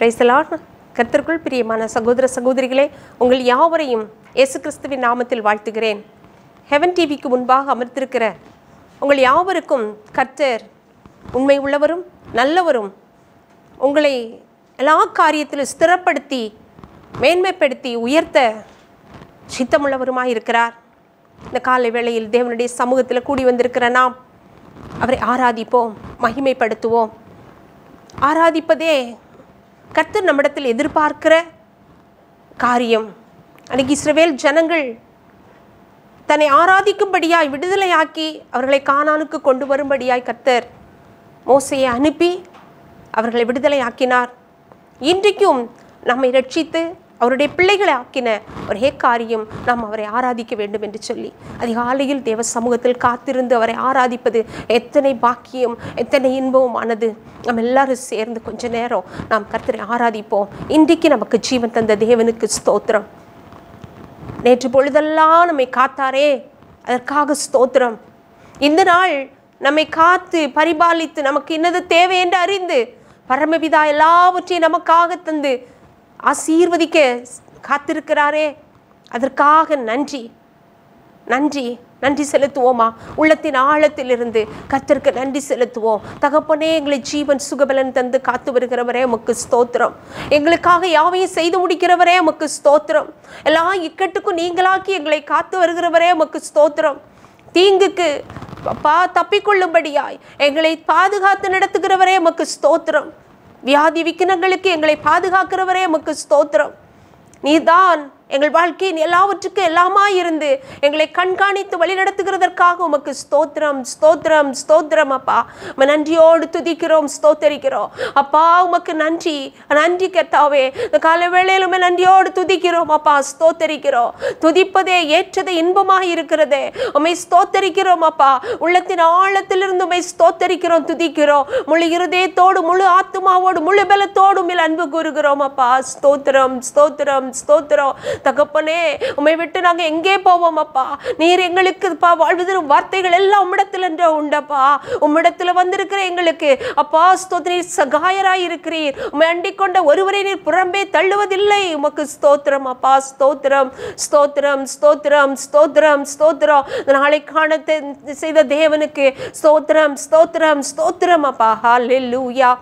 பிரைசலான் கர்த்தருக்குள் பிரியமான சகோதர சகோதரிகளே உங்கள் யாவரையும் இயேசு கிறிஸ்துவின் நாமத்தில் வாழ்த்துகிறேன் ஹெவன் டிவிக்கு முன்பாக அமர்ந்திருக்கிற உங்கள் யாவருக்கும் கர்த்தர் உண்மை உள்ளவரும் நல்லவரும் உங்களை எல்லா காரியத்திலும் ஸ்திரப்படுத்தி மேன்மைப்படுத்தி உயர்த்த சித்தமுள்ளவருமாய் இருக்கிறார் இந்த காலை வேளையில் தேவனுடைய சமூகத்தில் கூடி வந்திருக்கிற நாம் அவரை ஆராதிப்போம் மகிமைப்படுத்துவோம் ஆராதிப்பதே கர்த்தர் நம்மிடத்தில் எதிர்பார்க்கிற காரியம் அன்னைக்கு இஸ்ரவேல் ஜனங்கள் தன்னை ஆராதிக்கும்படியாய் விடுதலையாக்கி அவர்களை கானானுக்கு கொண்டு வரும்படியாய் கர்த்தர் மோசையை அனுப்பி அவர்களை விடுதலையாக்கினார் இன்றைக்கும் நம்மை ரட்சித்து அவருடைய பிள்ளைகளை ஆக்கின ஒரே காரியம் நாம் அவரை ஆராதிக்க வேண்டும் என்று சொல்லி அதிகாலையில் தேவ சமூகத்தில் காத்திருந்து அவரை ஆராதிப்பது எத்தனை பாக்கியம் எத்தனை இன்பமானது நம்ம எல்லாரும் சேர்ந்து கொஞ்ச நேரம் நாம் கர்த்தரை ஆராதிப்போம் இன்றைக்கு நமக்கு ஜீவன் தந்த தேவனுக்கு ஸ்தோத்திரம் நேற்று பொழுதெல்லாம் நம்மை காத்தாரே அதற்காக ஸ்தோத்திரம் இந்த நாள் நம்மை காத்து பரிபாலித்து நமக்கு இன்னது தேவை என்று அறிந்து பரமபிதா எல்லாவற்றையும் நமக்காக தந்து ஆசீர்வதிக்க காத்திருக்கிறாரே அதற்காக நன்றி நன்றி நன்றி செலுத்துவோமா உள்ளத்தின் ஆழத்திலிருந்து கர்த்தருக்கு நன்றி செலுத்துவோம் தகப்பனே எங்களை ஜீவன் சுகபலன் தந்து காத்து வருகிறவரே உமக்கு ஸ்தோத்திரம் எங்களுக்காக யாவையும் செய்து முடிக்கிறவரே உமக்கு ஸ்தோத்திரம் எல்லா இக்கட்டுக்கும் நீங்களாக்கி எங்களை காத்து வருகிறவரே உமக்கு ஸ்தோத்திரம் தீங்குக்கு பா தப்பிக்கொள்ளும்படியாய் எங்களை பாதுகாத்து நடத்துகிறவரே உமக்கு ஸ்தோத்திரம் வியாதி விக்கினங்களுக்கு எங்களை பாதுகாக்கிறவரே உமக்கு ஸ்தோத்திரம் நீதான் எங்கள் வாழ்க்கையின் எல்லாவற்றுக்கும் எல்லாமா இருந்து எங்களை கண்காணித்து வழிநடத்துகிறதற்காக உமக்கு ஸ்தோத்திரம் ஸ்தோத்திரம் ஸ்தோத்திரம் அப்பா உம்மை நன்றியோடு துதிக்கிறோம் ஸ்தோத்தரிக்கிறோம் அப்பா உமக்கு நன்றி நன்றி கர்த்தாவே இந்த கால வேளையில் உம்மை நன்றியோடு துதிக்கிறோம் அப்பா ஸ்தோத்தரிக்கிறோம் துதிப்பதே ஏற்றதே இன்பமாக இருக்கிறதே உம்மை ஸ்தோத்தரிக்கிறோம் அப்பா உள்ளத்தின் ஆழத்திலிருந்து உம்மை ஸ்தோத்தரிக்கிறோம் துதிக்கிறோம் முழு இருதயத்தோடு முழு ஆத்மாவோடு முழு பலத்தோடு உம்மில் அன்பு கூறுகிறோம் அப்பா ஸ்தோத்திரம் ஸ்தோத்திரம் ஸ்தோத்திரம் தகப்பனே உம்மை விட்டு நாங்கள் எங்கே போவோம் அப்பா நீர் எங்களுக்கு பா வாழ்வு தரும் வார்த்தைகள் எல்லாம் உம்மிடத்தில் என்று உண்டப்பா உம்மிடத்தில் வந்திருக்கிற எங்களுக்கு அப்பா ஸ்தோத்திர நீர் சகாயராய் இருக்கிறீர் உம்மை அண்டிக் கொண்ட ஒருவரை நீர் புறம்பே தள்ளுவதில்லை உமக்கு ஸ்தோத்திரம் அப்பா ஸ்தோத்திரம் ஸ்தோத்திரம் ஸ்தோத்திரம் ஸ்தோத்திரம் ஸ்தோத்திரம் நாளை காண தெ- செய்த தேவனுக்கு ஸ்தோத்திரம் ஸ்தோத்திரம் ஸ்தோத்திரம் அப்பா ஹalleluya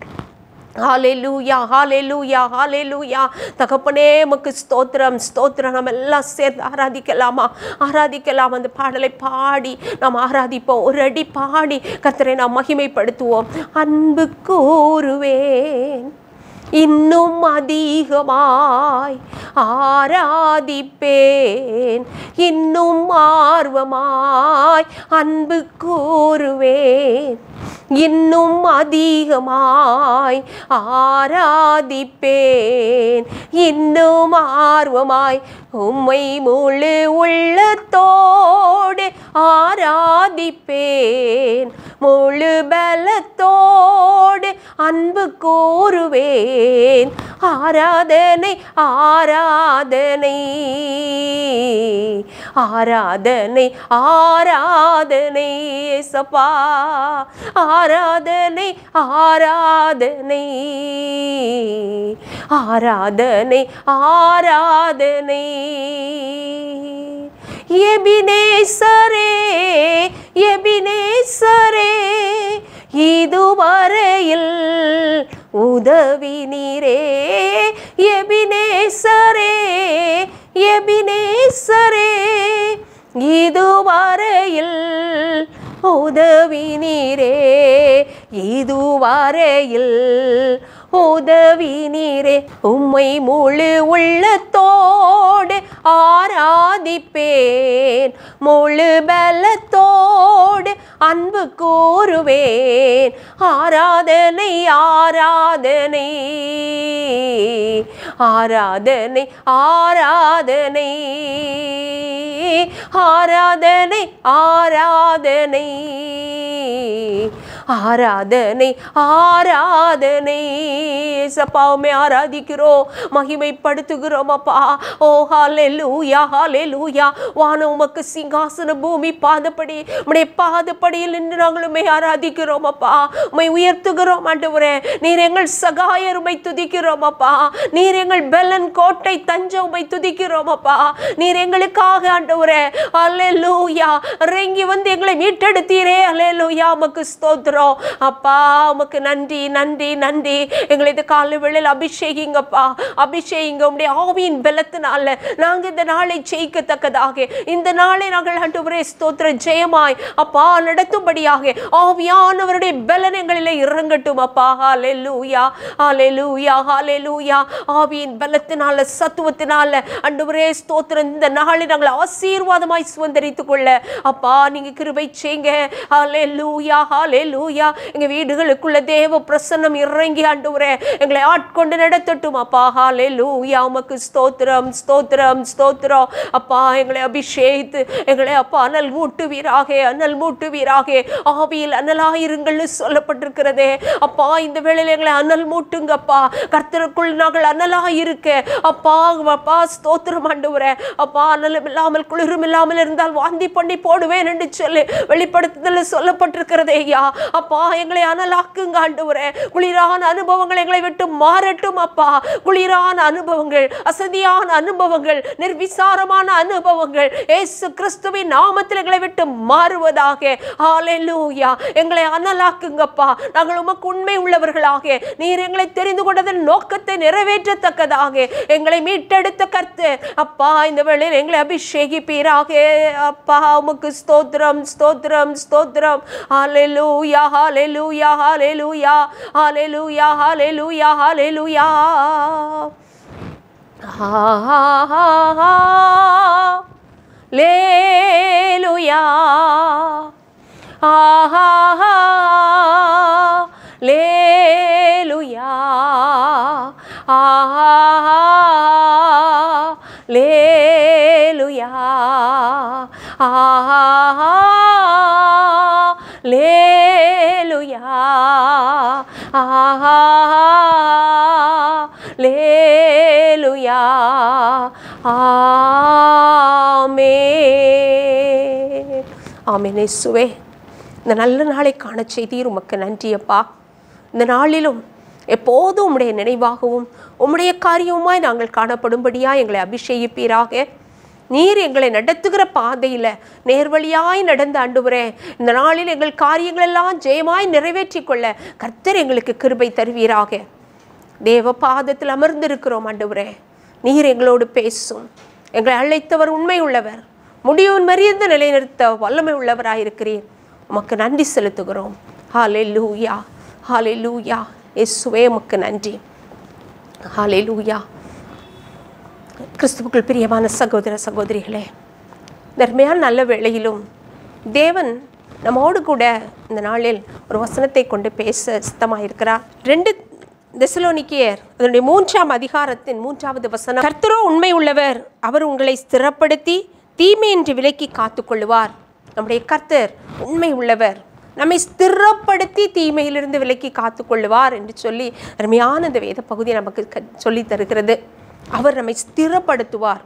ஹalleluya ஹalleluya ஹalleluya தகப்பனே உமக்கு ஸ்தோத்திரம் ஸ்தோத்திரம் நம்ம எல்லாம் சேர்ந்து ஆராதிக்கலாமா ஆராதிக்கலாம் அந்த பாடலை பாடி நாம் ஆராதிப்போம் ஒரு அடி பாடி கர்த்தரை நாம் மகிமைப்படுத்துவோம் அன்பு கூறுவேன் இன்னும் அதிகமாய் ஆராதிப்பேன் இன்னும் ஆர்வமாய் அன்பு கூறுவேன் இன்னும் அதிகமாய் ஆராதிப்பேன் இன்னும் ஆர்வமாய் உம்மை முழு உள்ளத்தோடு ஆராதிப்பேன் முழு பலத்தோடு அன்பு கூறுவேன் ஆராதனை ஆராதனை ஆராதனை ஆராதனை சப்பா ஆராதனை ஆராதனை ஆராதனை ஆராதனை எபினேசரே எபினேசரே இதுவரையில் உதவி நீரே எபினேசரே எபினேசரே இதுவரையில் உதவி நீரே இதுவரையில் உதவி நீரே உம்மை முழு உள்ளத்தோடு ஆராதிப்பேன் முழு பலத்தோடு அன்பு கூறுவேன் ஆராதனை ஆராதனை ஆராதனை ஆராதனை ஆராதனை ஆராதனை ஆராதனை ஆராதனை ஏசப்பாவுமே ஆராதிக்கிறோம் மகிமைப்படுத்துகிறோம் அப்பா ஓ ஹalleluya ஹalleluya வானம் உமக்கு சிங்காசன பூமி பாதப்படி உம்முடைய பாதப்படியில் நின்று நாங்களுமே ஆராதிக்கிறோம் அப்பா உம்மை உயர்த்துகிறோம் ஆண்டவரே நீர் எங்கள் சகாயர் உம்மை துதிக்கிறோம் அப்பா நீர் எங்கள் பெலன் கோட்டை தஞ்சம் உம்மை துதிக்கிறோம் அப்பா நீர் எங்களுக்காக ஆண்டவரே அல்லேலூயா இறங்கி வந்து எங்களை மீட்டெடுத்தீரே அல்லேலூயா உமக்கு ஸ்தோத்திரம் அப்பா உமக்கு நன்றி நன்றி நன்றி எங்களை இந்த காலை வேளையில் அபிஷேகிங்கப்பா அபிஷேகிங்க உம்முடைய ஆவியின் பலத்தினால நாங்க இந்த நாளை ஜெயிக்கத்தக்கதாக இந்த நாளை நாங்கள் ஆண்டவரே ஸ்தோத்திர ஜெயமாய் அப்பா நடத்தும்படியாக ஆவியானவருடைய பலன் எங்களிலே இறங்கட்டும் அப்பா ஹalleluya ஹalleluya ஹalleluya ஆவியின் பலத்தினால சத்துவத்தினால ஆண்டவரே ஸ்தோத்திரம் இந்த நாளை நாங்கள் ஆசீர்வாதமாய் சுதந்திரித்துக் கொள்ள அப்பா நீங்க கிருபை செய்யுங்க ஹalleluya ஹalleluya எங்க வீடுகளுக்குள்ள தேவ பிரசன்னம் இறங்கி ஆண்டவரே எங்களை ஆட்கொண்டு நடத்தட்டும் அப்பா ஹalleluya உமக்கு ஸ்தோத்திரம் ஸ்தோத்திரம் ஸ்தோத்திரம் அப்பா எங்களை அபிஷேகித்து எங்களை அப்பா அனல் மூட்டுவீராக அனல் மூட்டுவீராக ஆவியில் அனலாயிருங்கள்னு சொல்லப்பட்டிருக்கிறதே அப்பா இந்த வேளையில் எங்களை அனல் மூட்டுங்கப்பா கர்த்தருக்குள் நாங்கள் அனலாயிருக்க அப்பா அப்பா ஸ்தோத்திரம் ஆண்டவரே அப்பா அனலும் இல்லாமல் குளிரும் இல்லாமல் இருந்தால் வாந்தி பண்ணி போடுவேன் என்று சொல்லி வெளிப்படுத்துதல் சொல்லப்பட்டிருக்கிறதே ஐயா அப்பா எங்களை அனலாக்குங்க ஆண்டவரே குளிரான அனுபவங்கள் எங்களை விட்டு மாறட்டும் அப்பா குளிரான அனுபவங்கள் அசதியான அனுபவங்கள் நிர்விசாரமான அனுபவங்கள் ஏசு கிறிஸ்துவின் நாமத்தில் எங்களை விட்டு மாறுவதாக ஹalleluya எங்களை அனலாக்குங்கப்பா நாங்கள் உமக்கு உண்மை உள்ளவர்களாக நீர் எங்களை தெரிந்து கொண்டதன் நோக்கத்தை நிறைவேற்றத்தக்கதாக எங்களை மீட்டெடுத்த கர்த்து அப்பா இந்த வேளையில் எங்களை அபிஷேகிப்பீராக அப்பா உமக்கு ஸ்தோத்திரம் ஸ்தோத்திரம் ஸ்தோத்திரம் ஹalleluya ஹalleluya ஹalleluya ஹalleluya ஹalleluya ஹalleluya லேலுயா ஆஹா லேலுயா ஆஹா லேலுயா ஆஹா லேலுயா ஆஹா லேலுயா ஆமே ஆமென் இயேசுவே இந்த நல்ல நாளை காண செய்தீர் உமக்கு நன்றி அப்பா இந்த நாளிலும் எப்போதும் உம்முடைய நினைவாகவும் உம்முடைய காரியவுமாய் நாங்கள் காணப்படும்படியாக எங்களை அபிஷேகிப்பீராக நீர் எங்களை நடத்துகிற பாதையில் நேர்வழியாய் நடந்த ஆண்டுவரே இந்த நாளில் எங்கள் காரியங்களெல்லாம் ஜெயமாய் நிறைவேற்றிக் கொள்ள கர்த்தர் எங்களுக்கு கிருபை தருவீராக தேவ பாதத்தில் அமர்ந்திருக்கிறோம் ஆண்டவரே நீர் எங்களோடு பேசும் எங்களை அழைத்தவர் உண்மை உள்ளவர் முடியும் மறியந்து நிலைநிறுத்த வல்லமை உள்ளவராயிருக்கிறீர் உமக்கு நன்றி செலுத்துகிறோம் ஹாலே லூயா ஹாலே லூயா இயேசுவே உமக்கு நன்றி ஹாலே லூயா கிறிஸ்துவுக்குள் பிரியமான சகோதர சகோதரிகளே நன்மையான நல்ல வேளையிலும் தேவன் நம்மோடு கூட இந்த நாளில் ஒரு வசனத்தை கொண்டு பேச சித்தமாக இருக்கிறார் ரெண்டு தெசலோனிக்கியர் அதனுடைய மூன்றாம் அதிகாரத்தின் மூன்றாவது வசனம் கர்த்தரோ உண்மை உள்ளவர் அவர் உங்களை ஸ்திரப்படுத்தி தீமையின்றி விலக்கி காத்துக்கொள்ளுவார் நம்முடைய கர்த்தர் உண்மை உள்ளவர் நம்மை ஸ்திரப்படுத்தி தீமையிலிருந்து விலக்கி காத்துக்கொள்ளுவார் என்று சொல்லி அருமையான இந்த வேத பகுதி நமக்கு க சொல்லி தருகிறது அவர் நம்மை ஸ்திரப்படுத்துவார்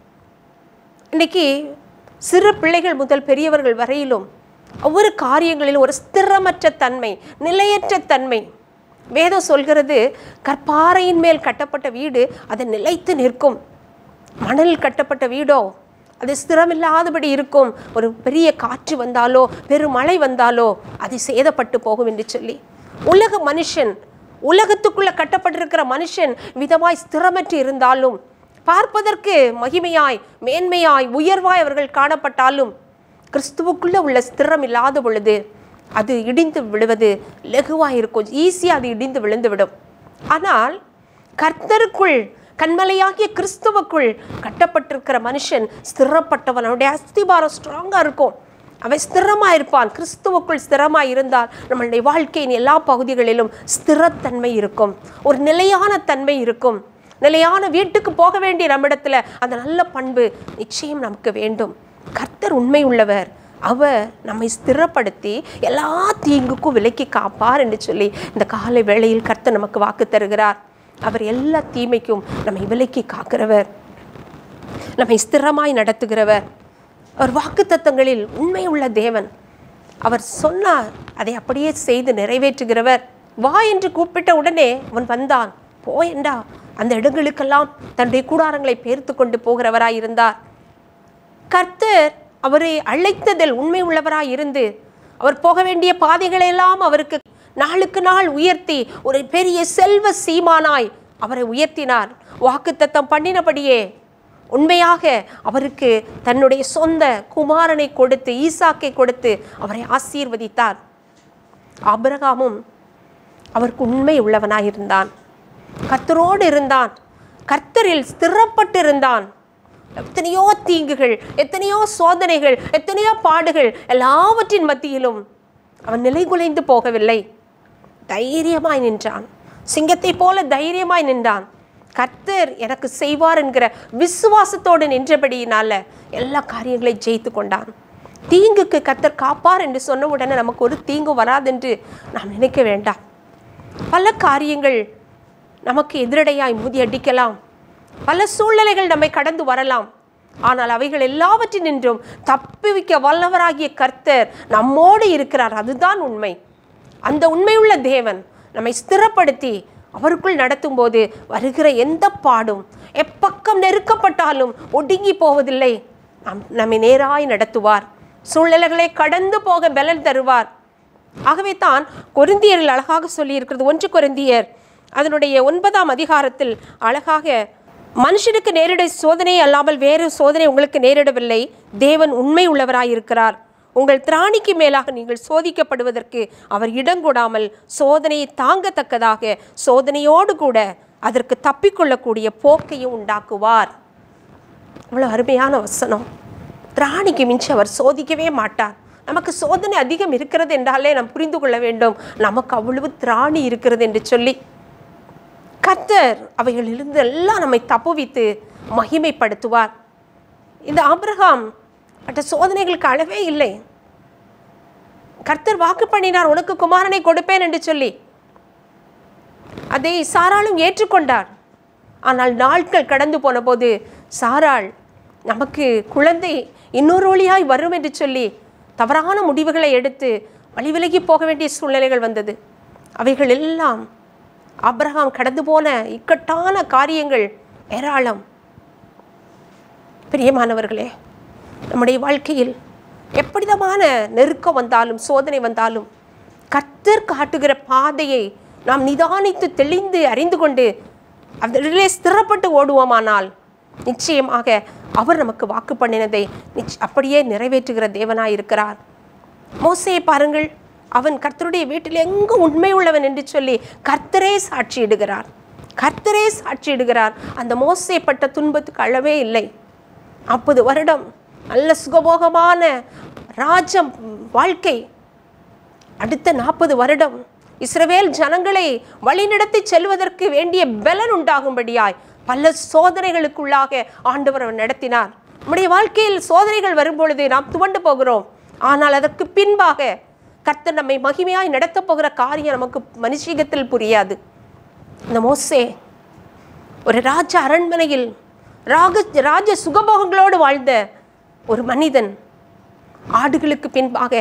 இன்னைக்கு சிறு பிள்ளைகள் முதல் பெரியவர்கள் வரையிலும் ஒவ்வொரு காரியங்களிலும் ஒரு ஸ்திரமற்ற தன்மை நிலையற்ற தன்மை வேதம் சொல்கிறது கற்பாறையின் மேல் கட்டப்பட்ட வீடு அது நிலைத்து நிற்கும் மணல் கட்டப்பட்ட வீடோ அது ஸ்திரமில்லாதபடி இருக்கும் ஒரு பெரிய காற்று வந்தாலோ பெருமழை வந்தாலோ அது சேதப்பட்டு போகும் என்று சொல்லி உலக மனுஷன் உலகத்துக்குள்ள கட்டப்பட்டிருக்கிற மனுஷன் விதமாய் ஸ்திரமற்று இருந்தாலும் பார்ப்பதற்கு மகிமையாய் மேன்மையாய் உயர்வாய் அவர்கள் காணப்பட்டாலும் கிறிஸ்துவுக்குள்ள உள்ள ஸ்திரம் இல்லாத பொழுது அது இடிந்து விழுவது லகுவாக இருக்கும் ஈஸியாக அது இடிந்து விழுந்து விடும் ஆனால் கர்த்தருக்குள் கண்மலையாகிய கிறிஸ்துவுக்குள் கட்டப்பட்டிருக்கிற மனுஷன் ஸ்திரப்பட்டவன் அவனுடைய அஸ்திபாரம் ஸ்ட்ராங்காக இருக்கும் அவன் ஸ்திரமாக இருப்பான் கிறிஸ்துவுக்குள் ஸ்திரமாக இருந்தால் நம்மளுடைய வாழ்க்கையின் எல்லா பகுதிகளிலும் ஸ்திரத்தன்மை இருக்கும் ஒரு நிலையான தன்மை இருக்கும் நிலையான வீட்டுக்கு போக வேண்டிய நம்மிடத்துல அந்த நல்ல பண்பு நிச்சயம் நமக்கு வேண்டும் கர்த்தர் உண்மை உள்ளவர் அவர் நம்மை ஸ்திரப்படுத்தி எல்லா தீங்குக்கும் விலக்கி காப்பார் என்று சொல்லி இந்த காலை வேளையில் கர்த்தர் நமக்கு வாக்கு தருகிறார் அவர் எல்லா தீமைக்கும் நம்மை விலக்கி காக்கிறவர் நம்மை ஸ்திரமாய் நடத்துகிறவர் அவர் வாக்குத்தத்தங்களில் உண்மை உள்ள தேவன் அவர் சொன்னார் அதை அப்படியே செய்து நிறைவேற்றுகிறவர் வா என்று கூப்பிட்ட உடனே அவன் வந்தான் போ என்றா அந்த இடங்களுக்கெல்லாம் தன்னுடைய கூடாரங்களை பேர்த்து கொண்டு போகிறவராய் இருந்தார் கர்த்தர் அவரை அழைத்ததில் உண்மை உள்ளவராய் இருந்து அவர் போக வேண்டிய பாதைகளை எல்லாம் அவருக்கு நாளுக்கு நாள் உயர்த்தி ஒரு பெரிய செல்வ சீமானாய் அவரை உயர்த்தினார் வாக்குத்தத்தம் பண்ணினபடியே உண்மையாக அவருக்கு தன்னுடைய சொந்த குமாரனை கொடுத்து ஈசாக்கை கொடுத்து அவரை ஆசீர்வதித்தார் ஆபிரகாமும் அவருக்கு உண்மை உள்ளவனாயிருந்தான் கர்த்தரோடு இருந்தான் கர்த்தரில் ஸ்திரப்பட்டிருந்தான் எத்தனையோ தீங்குகள் எத்தனையோ சோதனைகள் எத்தனையோ பாடுகள் எல்லாவற்றின் மத்தியிலும் அவன் நிலைகுலைந்து போகவில்லை தைரியமாய் நின்றான் சிங்கத்தை போல தைரியமாய் நின்றான் கர்த்தர் எனக்கு செய்வார் என்கிற விசுவாசத்தோடு நின்றபடியினால எல்லா காரியங்களையும் ஜெயித்து கொண்டான் தீங்குக்கு கர்த்தர் காப்பார் என்று சொன்ன உடனே நமக்கு ஒரு தீங்கு வராதென்று நாம் நினைக்க வேண்டாம் பல காரியங்கள் நமக்கு எதிரடையாய் மூதி அடிக்கலாம் பல சூழ்நிலைகள் நம்மை கடந்து வரலாம் ஆனால் அவைகள் எல்லாவற்றினின்றும் தப்புவிக்க வல்லவராகிய கர்த்தர் நம்மோடு இருக்கிறார் அதுதான் உண்மை அந்த உண்மையுள்ள தேவன் நம்மை ஸ்திரப்படுத்தி அவருக்குள் நடத்தும் போது வருகிற எந்த பாடும் எப்பக்கம் நெருக்கப்பட்டாலும் ஒடுங்கி போவதில்லை நம் நம்மை நேராய் நடத்துவார் சூழ்நிலைகளை கடந்து போக பலன் தருவார் ஆகவே தான் கொரிந்தியரில் அழகாக சொல்லியிருக்கிறது ஒன்று கொரிந்தியர் அதனுடைய ஒன்பதாம் அதிகாரத்தில் அழகாக மனுஷனுக்கு நேரிட சோதனை அல்லாமல் வேறு சோதனை உங்களுக்கு நேரிடவில்லை தேவன் உண்மை உள்ளவராயிருக்கிறார் உங்கள் திராணிக்கு மேலாக நீங்கள் சோதிக்கப்படுவதற்கு அவர் இடங்கூடாமல் சோதனையை தாங்கத்தக்கதாக சோதனையோடு கூட அதற்கு தப்பிக்கொள்ளக்கூடிய போக்கையும் உண்டாக்குவார் இவ்வளோ அருமையான வசனம் திராணிக்கு மிஞ்சி அவர் சோதிக்கவே மாட்டார் நமக்கு சோதனை அதிகம் இருக்கிறது என்றாலே நாம் புரிந்து கொள்ள வேண்டும் நமக்கு அவ்வளவு திராணி இருக்கிறது என்று சொல்லி கர்த்தர் அவைகளிலிருந்து எல்லாம் நம்மை தப்புவித்து மகிமைப்படுத்துவார் இந்த ஆபிரகாம் மற்ற சோதனைகளுக்கு அளவே இல்லை கர்த்தர் வாக்கு பண்ணினார் உனக்கு குமாரனை கொடுப்பேன் என்று சொல்லி அதை சாராளும் ஏற்றுக்கொண்டார் ஆனால் நாட்கள் கடந்து போன போது சாராள் நமக்கு குழந்தை இன்னொரு ஒளியாய் வரும் என்று சொல்லி தவறான முடிவுகளை எடுத்து வழி விலகி போக வேண்டிய சூழ்நிலைகள் வந்தது அவைகள் எல்லாம் ஆபிரகாம் கடந்து போன இக்கட்டான காரியங்கள் ஏராளம் பிரியமானவர்களே நம்முடைய வாழ்க்கையில் எப்படிதமான நெருக்கம் வந்தாலும் சோதனை வந்தாலும் கர்த்தர் காட்டுகிற பாதையை நாம் நிதானித்து தெளிந்து அறிந்து கொண்டு அதிலே ஸ்திரப்பட்டு ஓடுவோமானால் நிச்சயமாக அவர் நமக்கு வாக்கு பண்ணினதை நிச்ச அப்படியே நிறைவேற்றுகிற தேவனாய் இருக்கிறார் மோசையை பாருங்கள் அவன் கர்த்தருடைய வீட்டில் எங்கும் உண்மை உள்ளவன் என்று சொல்லி கர்த்தரே சாட்சியிடுகிறார் கர்த்தரே சாட்சியிடுகிறார் அந்த மோசைப்பட்ட துன்பத்துக்கு அளவே இல்லை நாற்பது வருடம் நல்ல சுகபோகமான ராஜ வாழ்க்கை அடுத்த நாற்பது வருடம் இஸ்ரவேல் ஜனங்களை வழிநடத்தி செல்வதற்கு வேண்டிய பலன் உண்டாகும்படியாய் பல சோதனைகளுக்குள்ளாக ஆண்டவர் அவர் நடத்தினார் நம்முடைய வாழ்க்கையில் சோதனைகள் வரும்பொழுது நாம் துவண்டு போகிறோம் ஆனால் அதற்கு பின்பாக கர்த்தர் நம்மை மகிமையாய் நடத்தப் போகிற காரியம் நமக்கு மனுஷீகத்தில் புரியாது இந்த மோசே ஒரு ராஜ அரண்மனையில் ராக ராஜ சுகபோகங்களோடு வாழ்ந்த ஒரு மனிதன் ஆடுகளுக்கு பின்பாக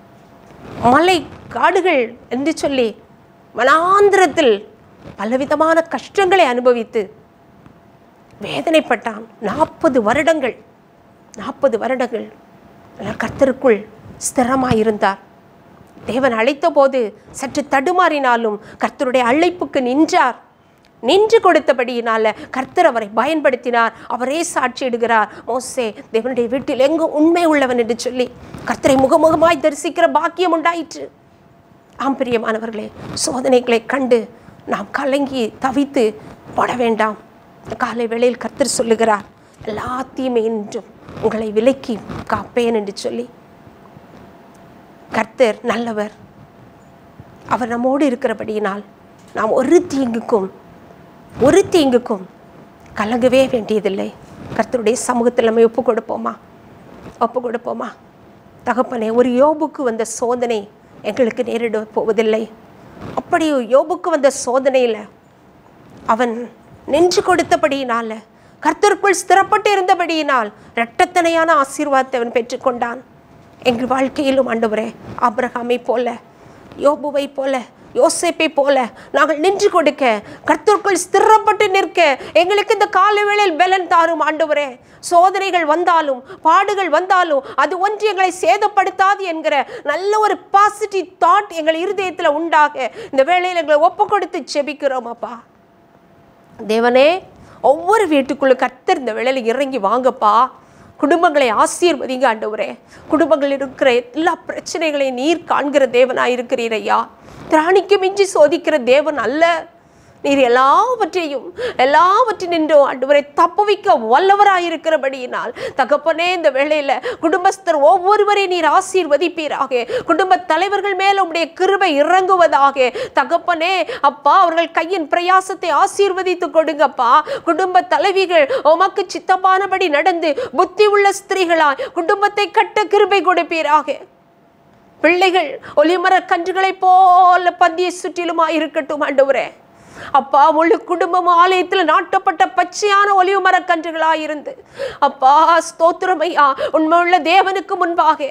மலை காடுகள் என்று சொல்லி வனாந்திரத்தில் பலவிதமான கஷ்டங்களை அனுபவித்து வேதனைப்பட்டான் நாற்பது வருடங்கள் நாற்பது வருடங்கள் ஆனால் கர்த்தருக்குள் ஸ்திரமாயிருந்தார் தேவன் அழைத்த போது சற்று தடுமாறினாலும் கர்த்தருடைய அழைப்புக்கு நின்றார் நின்று கொடுத்தபடியினால கர்த்தர் அவரை பயன்படுத்தினார் அவரே சாட்சியிடுகிறார் மோசே தேவனுடைய வீட்டில் எங்கும் உண்மை உள்ளவன் என்று சொல்லி கர்த்தரை முகமுகமாய் தரிசிக்கிற பாக்கியம் உண்டாயிற்று ஆம் பிரியமானவர்களே சோதனைகளை கண்டு நாம் கலங்கி தவித்து போட வேண்டாம் காலை வேளையில் கர்த்தர் சொல்லுகிறார் எல்லா தீமையின்றும் உங்களை விலக்கி காப்பேன் என்று சொல்லி கர்த்தர் நல்லவர் அவர் நம்மோடு இருக்கிறபடியினால் நாம் ஒரு தீங்குக்கும் ஒரு தீங்குக்கும் கலங்கவே வேண்டியதில்லை கர்த்தருடைய சமூகத்தில் நம்ம ஒப்பு கொடுப்போமா ஒப்பு கொடுப்போமா தகப்பனே ஒரு யோபுக்கு வந்த சோதனை எங்களுக்கு நேரிட போவதில்லை அப்படி யோபுக்கு வந்த சோதனையில் அவன் நெஞ்சு கொடுத்தபடியினால கர்த்தருக்குள் ஸ்திரப்பட்டு இருந்தபடியினால் இரட்டத்தனையான ஆசீர்வாதத்தை அவன் பெற்றுக்கொண்டான் எங்கள் வாழ்க்கையிலும் ஆண்டவரே ஆபிரகாமை போல யோபுவை போல யோசேப்பை போல நாங்கள் நின்று கொடுக்க கர்த்தருக்குள் ஸ்திரப்பட்டு நிற்க எங்களுக்கு இந்த கால வேளையில் பலன் தாரும் ஆண்டவரே சோதனைகள் வந்தாலும் பாடுகள் வந்தாலும் அது ஒன்று எங்களை சேதப்படுத்தாது என்கிற நல்ல ஒரு பாசிட்டிவ் தாட் எங்கள் இருதயத்தில் உண்டாக இந்த வேளையில் எங்களை ஒப்பு கொடுத்து செபிக்கிறோம் அப்பா தேவனே ஒவ்வொரு வீட்டுக்குள்ள கர்த்தர் இந்த வேளையில் இறங்கி வாங்கப்பா குடும்பங்களை ஆசீர்வதிங்க ஆண்டவரே குடும்பங்கள் இருக்கிற எல்லா பிரச்சனைகளையும் நீர் காண்கிற தேவனாக இருக்கிறீர் ஐயா திராணிக்கு மிஞ்சி சோதிக்கிற தேவன் அல்ல நீர் எல்லாவற்றையும் எல்லாவற்றையும் நின்றும் ஆண்டவரை தப்புவிக்க வல்லவராயிருக்கிறபடியினால் தகப்பனே இந்த வேளையில் குடும்பஸ்தர் ஒவ்வொருவரையும் நீர் ஆசீர்வதிப்பீராக குடும்ப தலைவர்கள் மேல் உம்முடைய கிருபை இறங்குவதாக தகப்பனே அப்பா அவர்கள் கையின் பிரயாசத்தை ஆசீர்வதித்து கொடுங்கப்பா குடும்ப தலைவிகள் உமக்கு சித்தப்பானபடி நடந்து புத்தி உள்ள ஸ்திரீகளாய் குடும்பத்தை கட்ட கிருபை கொடுப்பீராக பிள்ளைகள் ஒலிமர கன்றுகளைப் போல பந்திய சுற்றிலுமாய் இருக்கட்டும் ஆண்டவரே அப்பா முழு குடும்பம் ஆலயத்தில் நாட்டப்பட்ட பச்சையான ஒலிவு மரக்கன்றுகளாய் இருந்து அப்பா ஸ்தோத்திரமையா உண்மையுள்ள தேவனுக்கு முன்பாக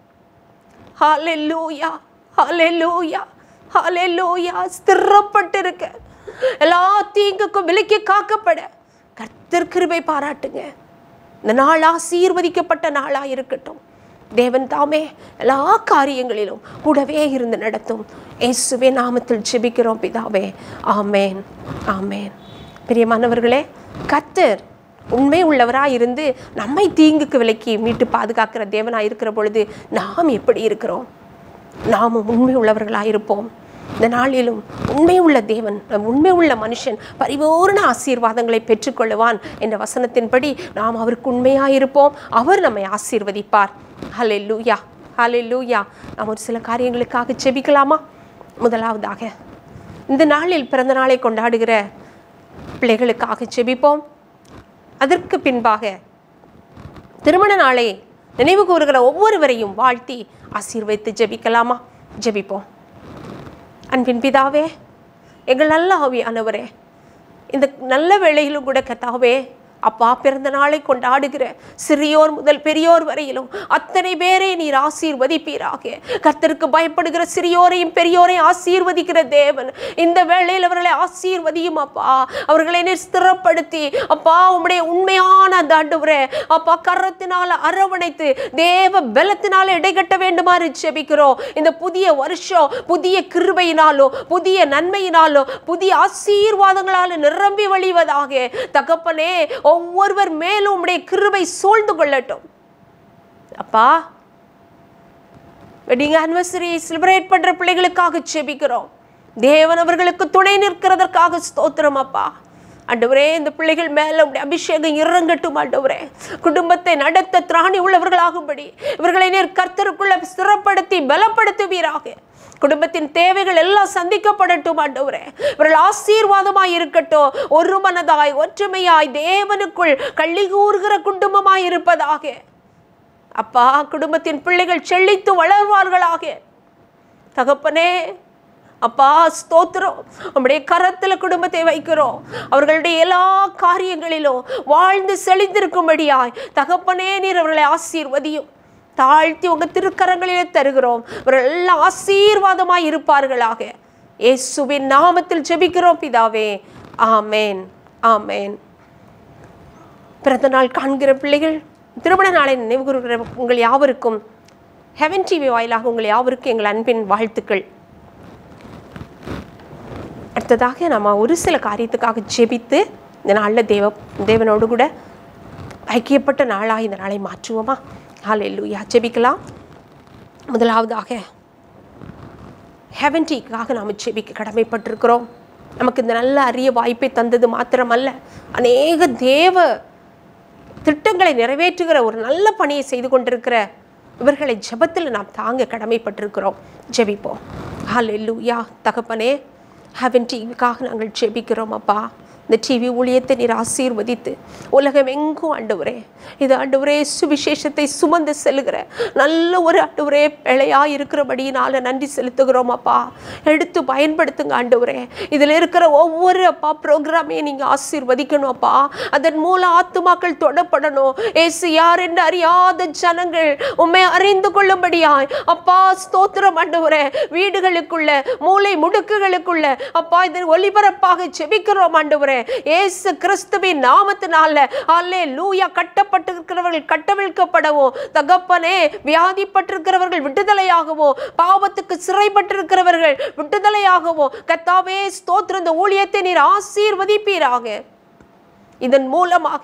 ஹalleluya ஹalleluya ஹalleluya ஸ்திரப்பட்டிருக்க எல்லா தீங்குக்கும் விலக்கி காக்கப்பட கர்த்தர் கிருபை பாராட்டுங்க இந்த நாள் ஆசீர்வதிக்கப்பட்ட நாளா இருக்கட்டும் தேவன் தாமே எல்லா காரியங்களிலும் கூடவே இருந்து நடத்தும் இயேசுவே நாமத்தில் ஜெபிக்கிறோம் பிதாவே ஆமேன் ஆமேன் பிரியமானவர்களே கர்த்தர் உண்மை உள்ளவராக இருந்து நம்மை தீங்குக்கு விலக்கி மீட்டு பாதுகாக்கிற தேவனாக இருக்கிற பொழுது நாம் எப்படி இருக்கிறோம் நாமும் உண்மை உள்ளவர்களாக இருப்போம் இந்த நாளிலும் உண்மை உள்ள தேவன் நம் உண்மை உள்ள மனுஷன் பரிபூர்ண ஆசீர்வாதங்களை பெற்றுக்கொள்ளுவான் என்ற வசனத்தின்படி நாம் அவருக்கு உண்மையாக இருப்போம் அவர் நம்மை ஆசீர்வதிப்பார் ஹலே லூயா ஹலே லூயா நாம் ஒரு சில காரியங்களுக்காக செபிக்கலாமா முதலாவதாக இந்த நாளில் பிறந்த நாளை கொண்டாடுகிற பிள்ளைகளுக்காக செபிப்போம் அதற்கு பின்பாக திருமண நாளை நினைவு கூறுகிற ஒவ்வொருவரையும் வாழ்த்தி ஆசீர்வதித்து ஜெபிக்கலாமா ஜெபிப்போம் அன்பின் பிதாவே எங்கள் நல்ல ஆவியானவரே இந்த நல்ல வேளையிலும் கூட கத்தாவே அப்பா பிறந்த நாளை கொண்டாடுகிற சிறியோர் முதல் பெரியோர் வரையிலும் அத்தனை பேரை நீர் ஆசீர்வதிப்பீராக கர்த்தருக்கு பயப்படுகிற சிறியோரையும் பெரியோரையும் ஆசீர்வதிக்கிற தேவன் இந்த வேளையில் அவர்களை ஆசீர்வதியும் அப்பா அவர்களை நீர் ஸ்திரப்படுத்தி அப்பா உம்முடைய உண்மையான அந்த ஆண்டவரே அப்பா கரத்தினால அரவணைத்து தேவ பலத்தினால இடைகட்ட வேண்டுமாறு ஜெபிக்கிறோம் இந்த புதிய வருஷம் புதிய கிருபையினாலோ புதிய நன்மையினாலோ புதிய ஆசீர்வாதங்களால நிரம்பி வழிவதாக தகப்பனே ஒவ்வொருவர் மேலும் உம்முடைய கிருபை சூழ்ந்து கொள்ளட்டும் அப்பா வெட்டிங் ஆனிவர்சரி செலிப்ரேட் பண்ற பிள்ளைகளுக்காக செபிக்கிறோம் தேவன் அவர்களுக்கு துணை நிற்கிறதற்காக ஸ்தோத்திரம் அப்பா ஆண்டவரே இந்த பிள்ளைகள் மேல உடைய அபிஷேகம் இறங்கட்டும் ஆண்டவரே குடும்பத்தை நடத்த திராணி உள்ளவர்களாகும்படி இவர்களை நீர் கர்த்தருக்குள்ள ஸ்திரப்படுத்தி பலப்படுத்துவீராக குடும்பத்தின் தேவைகள் எல்லாம் சந்திக்கப்படட்டும் ஆண்டவரே இவர்கள் ஆசீர்வாதமாய் இருக்கட்டும் ஒரு மனதாய் ஒற்றுமையாய் தேவனுக்குள் கள்ளி கூறுகிற குடும்பமாய் இருப்பதாக அப்பா குடும்பத்தின் பிள்ளைகள் செழித்து வளர்வார்களாக தகப்பனே அப்பா ஸ்தோத்திரம் உம்முடைய கரத்தில் குடும்பத்தை வைக்கிறோம் அவர்களுடைய எல்லா காரியங்களிலும் வாழ்ந்து செழிந்திருக்கும்படியாய் தகப்பனே நீர் அவர்களை ஆசீர்வதியும் தாழ்த்தி உங்க திருக்கரங்களிலே தருகிறோம் இவர்கள் எல்லாம் ஆசீர்வாதமாய் இருப்பார்களாக இயேசுவின் நாமத்தில் ஜெபிக்கிறோம் பிதாவே ஆமேன் ஆமேன் பிறந்த நாள் காண்கிற பிள்ளைகள் திருமண நாளை நினைவு கூறுகிற உங்கள் யாவருக்கும் ஹெவன் டிவி வாயிலாக உங்கள் யாவருக்கும் எங்கள் அன்பின் வாழ்த்துக்கள் அடுத்ததாக நம்ம ஒரு சில காரியத்துக்காக ஜெபித்து இந்த நாளில் தேவ தேவனோடு கூட ஐக்கியப்பட்ட நாளாக இந்த நாளை மாற்றுவோமா ஹalleluya ஜெபிக்கலாம் முதலாவதாக ஹெவன் டீக்காக நாம் ஜெபிக்க கடமைப்பட்டிருக்கிறோம் நமக்கு இந்த நல்ல அரிய வாய்ப்பை தந்தது மாத்திரமல்ல அநேக தேவ திட்டங்களை நிறைவேற்றுகிற ஒரு நல்ல பணியை செய்து கொண்டிருக்கிற இவர்களை ஜெபத்தில் நாம் தாங்க கடமைப்பட்டிருக்கிறோம் ஜெபிப்போம் ஹalleluya தகப்பனே ஹெவன் டிவிக்காக நாங்கள் ஜெபிக்கிறோம் அப்பா இந்த டிவி ஊழியத்தை நீர் ஆசீர்வதித்து உலகம் எங்கும் ஆண்டவரே இது ஆண்டவரே சுவிசேஷத்தை சுமந்து செல்லுகிற நல்ல ஒரு ஆண்டவரே பிழையா இருக்கிறபடியினால நன்றி செலுத்துகிறோம் அப்பா எடுத்து பயன்படுத்துங்க ஆண்டவரே இதில் இருக்கிற ஒவ்வொரு அப்பா ப்ரோக்ராமையும் நீங்கள் ஆசீர்வதிக்கணும் அப்பா அதன் மூலம் ஆத்துமாக்கள் தொடப்படணும் ஏசு யார் என்று அறியாத ஜனங்கள் உண்மை அறிந்து கொள்ளும்படியாய் அப்பா ஸ்தோத்திரம் ஆண்டவரே வீடுகளுக்குள்ள மூளை முடுக்குகளுக்குள்ள அப்பா இதன் ஒளிபரப்பாக செபிக்கிறோம் ஆண்டவரே ஏசு கிறிஸ்துவின் நாமத்தினால அல்லே லூயா கட்டப்பட்டிருக்கிறவர்கள் கட்டவிழ்க்கப்படவும் தகப்பனே வியாதிப்பட்டிருக்கிறவர்கள் விடுதலையாகவோ பாவத்துக்கு சிறைப்பட்டிருக்கிறவர்கள் விடுதலையாகவோ கத்தாவே ஸ்தோத்திரம் இந்த ஊழியத்தை நீர் ஆசீர்வதிப்பீராக இதன் மூலமாக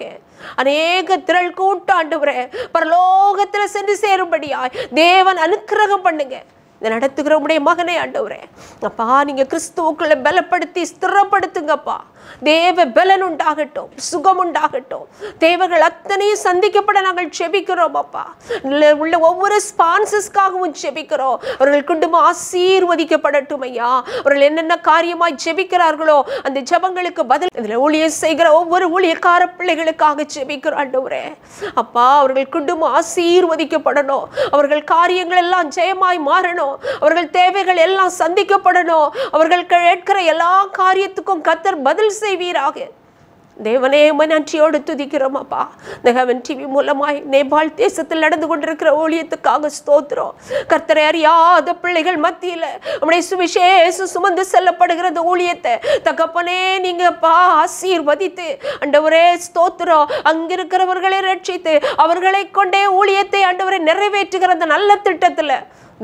அநேக திரள் கூட்டாண்டவரே பரலோகத்தில் சென்று சேரும்படியாய் தேவன் அனுக்கிரகம் பண்ணுங்க இதை நடத்துகிற உடைய மகனே ஆண்டவரே அப்பா நீங்க கிறிஸ்துவுக்குள்ள பலப்படுத்தி ஸ்திரப்படுத்துங்கப்பா தேவ பலன் உண்டாகட்டும் சுகம் உண்டாகட்டும் தேவைகள் அத்தனையும் சந்திக்கப்பட நாங்கள் செபிக்கிறோம் அப்பா உள்ள உள்ள ஒவ்வொரு ஸ்பான்சஸ்க்காகவும் செபிக்கிறோம் அவர்கள் குடும்பம் ஆசீர்வதிக்கப்படட்டும் ஐயா அவர்கள் என்னென்ன காரியமாய் ஜெபிக்கிறார்களோ அந்த ஜெபங்களுக்கு பதில் இதில் ஊழியம் செய்கிற ஒவ்வொரு ஊழியக்கார பிள்ளைகளுக்காக ஜெபிக்கிறோம் ஆண்டவரே அப்பா அவர்கள் குடும்பம் ஆசீர்வதிக்கப்படணும் அவர்கள் காரியங்கள் எல்லாம் ஜெயமாய் மாறணும் அவர்கள் தேவைகள் எல்லாம் சந்திக்கப்படணும் அவர்கள் கேட்கிற எல்லா காரியத்துக்கும் கத்தர் பதில் செய்வீராக தேவனே உம்மை நன்றியோடு துதிக்கிறோம் அப்பா இந்த ஹெவன் டிவி மூலமாய் நேபாள் தேசத்தில் நடந்து கொண்டிருக்கிற ஊழியத்துக்காக ஸ்தோத்திரம் கர்த்தரை அறியாத பிள்ளைகள் மத்தியில் உம்முடைய சுவிசேஷம் சுமந்து செல்லப்படுகிற இந்த ஊழியத்தை தகப்பனே நீங்கப்பா ஆசீர்வதித்து ஆண்டவரே ஸ்தோத்திரம் அங்கிருக்கிறவர்களை ரட்சித்து அவர்களை கொண்டே ஊழியத்தை ஆண்டவரை நிறைவேற்றுகிற அந்த நல்ல திட்டத்தில்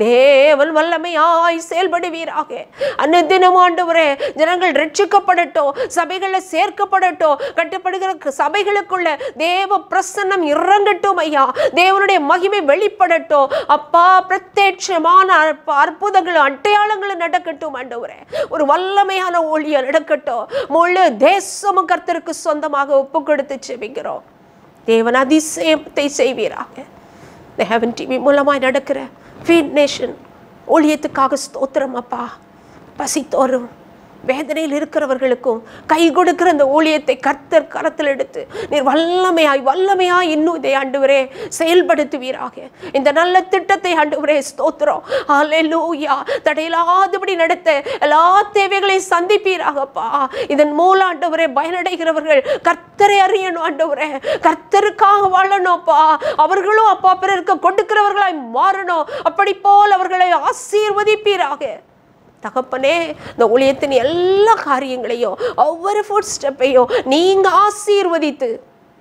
தேவன் வல்லமையாய் செயல்படுவீராக அனுதினம் ஆண்டவரே ஜனங்கள் ரட்சிக்கப்படட்டும் சபைகளில் சேர்க்கப்படட்டும் கட்டப்படுகிற சபைகளுக்குள்ள தேவ பிரசன்னம் இறங்கட்டும் ஐயா தேவனுடைய மகிமை வெளிப்படட்டும் அப்பா பிரத்யட்சமான அற்ப- அற்புதங்களும் அடையாளங்களும் நடக்கட்டும் ஆண்டவரே ஒரு வல்லமையான ஊழியம் நடக்கட்டும் முழு தேசமும் கர்த்தருக்கு சொந்தமாக ஒப்பு கொடுத்து செபிக்கிறோம் தேவன் அதிசயத்தை செய்வீராக இந்த ஹெவன் டிவி மூலமாய் நடக்கிற ஃபீட் நேஷன் ஊழியத்துக்காக ஸ்தோத்திரம் அப்பா பசித்தோறும் வேதனையில் இருக்கிறவர்களுக்கும் கை கொடுக்கிற அந்த ஊழியத்தை கர்த்தர் கரத்தில் எடுத்து நீர் வல்லமையாய் வல்லமையாய் இன்னும் இதை ஆண்டவரே செயல்படுத்துவீராக இந்த நல்ல திட்டத்தை ஆண்டவரே ஸ்தோத்திரம் ஹalleluya தடையில்லாதபடி நடத்த எல்லா தேவைகளையும் சந்திப்பீராகப்பா இதன் மூலம் ஆண்டவரே பயனடைகிறவர்கள் கர்த்தரை அறியணும் ஆண்டவரே கர்த்தருக்காக வாழணும்ப்பா அவர்களும் அப்பா பிறருக்கு கொடுக்கிறவர்களாய் மாறணும் அப்படி போல் அவர்களை ஆசீர்வதிப்பீராக தகப்பனே இந்த ஊழியத்தின் எல்லா காரியங்களையும் ஒவ்வொரு ஃபுட் ஸ்டெப்பையும் நீங்க ஆசீர்வதித்து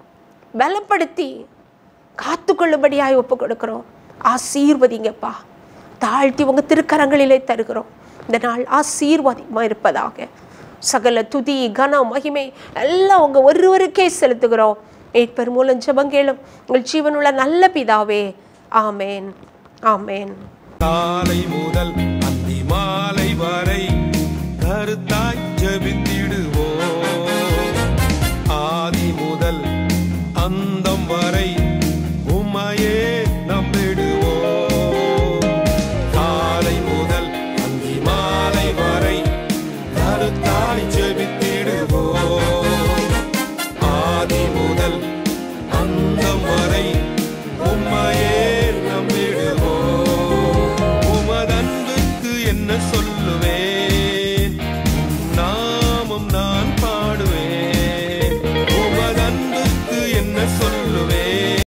பலப்படுத்தி காத்துக்கொள்ளும்படியாய் ஒப்பு கொடுக்கிறோம் ஆசீர்வதிங்கப்பா தாழ்த்தி உங்க திருக்கரங்களிலே தருகிறோம் இந்த நாள் ஆசீர்வாதமா இருப்பதாக சகல துதி கனம் மகிமை எல்லாம் உங்க ஒருவருக்கே செலுத்துகிறோம் மீட்பர் மூலம் ஜெபங்கேளும் உங்கள் ஜீவனுள்ள நல்ல பிதாவே ஆமேன் ஆமேன் காலை முதல் அந்தி மாலை வரை கருத்தாய் ஜெபித்திடுவோம் ஆதி முதல் அந்த